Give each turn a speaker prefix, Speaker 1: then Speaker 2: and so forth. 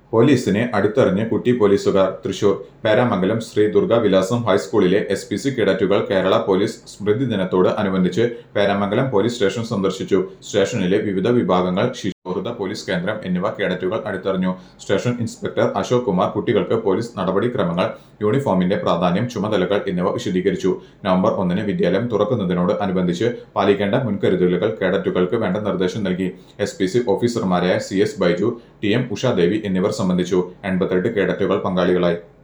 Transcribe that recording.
Speaker 1: പോലീസിനെ അടുത്തറിഞ്ഞ് കുട്ടി പോലീസുകാർ തൃശൂർ പേരാമംഗലം ശ്രീ ദുർഗ വിലാസം ഹൈസ്കൂളിലെ എസ് പി സി കേഡറ്റുകൾ കേരള പോലീസ് സ്മൃതി ദിനത്തോട് അനുബന്ധിച്ച് പേരാമംഗലം പോലീസ് സ്റ്റേഷൻ സന്ദർശിച്ചു സ്റ്റേഷനിലെ വിവിധ വിഭാഗങ്ങൾ ശിശുഹൃത പോലീസ് കേന്ദ്രം എന്നിവ കേഡറ്റുകൾ അടുത്തറിഞ്ഞു സ്റ്റേഷൻ ഇൻസ്പെക്ടർ അശോക് കുമാർ കുട്ടികൾക്ക് പോലീസ് നടപടിക്രമങ്ങൾ യൂണിഫോമിന്റെ പ്രാധാന്യം ചുമതലകൾ എന്നിവ വിശദീകരിച്ചു നവംബർ ഒന്നിന് വിദ്യാലയം തുറക്കുന്നതിനോട് അനുബന്ധിച്ച് പാലിക്കേണ്ട മുൻകരുതലുകൾ കേഡറ്റുകൾക്ക് വേണ്ട നിർദ്ദേശം നൽകി എസ് പി സി ഓഫീസർമാരായ C S Baiju T M Ushadevi എന്നിവർ സംബന്ധിച്ചു എൺപത്തെട്ട് കേഡറ്റുകൾ പങ്കാളികളായി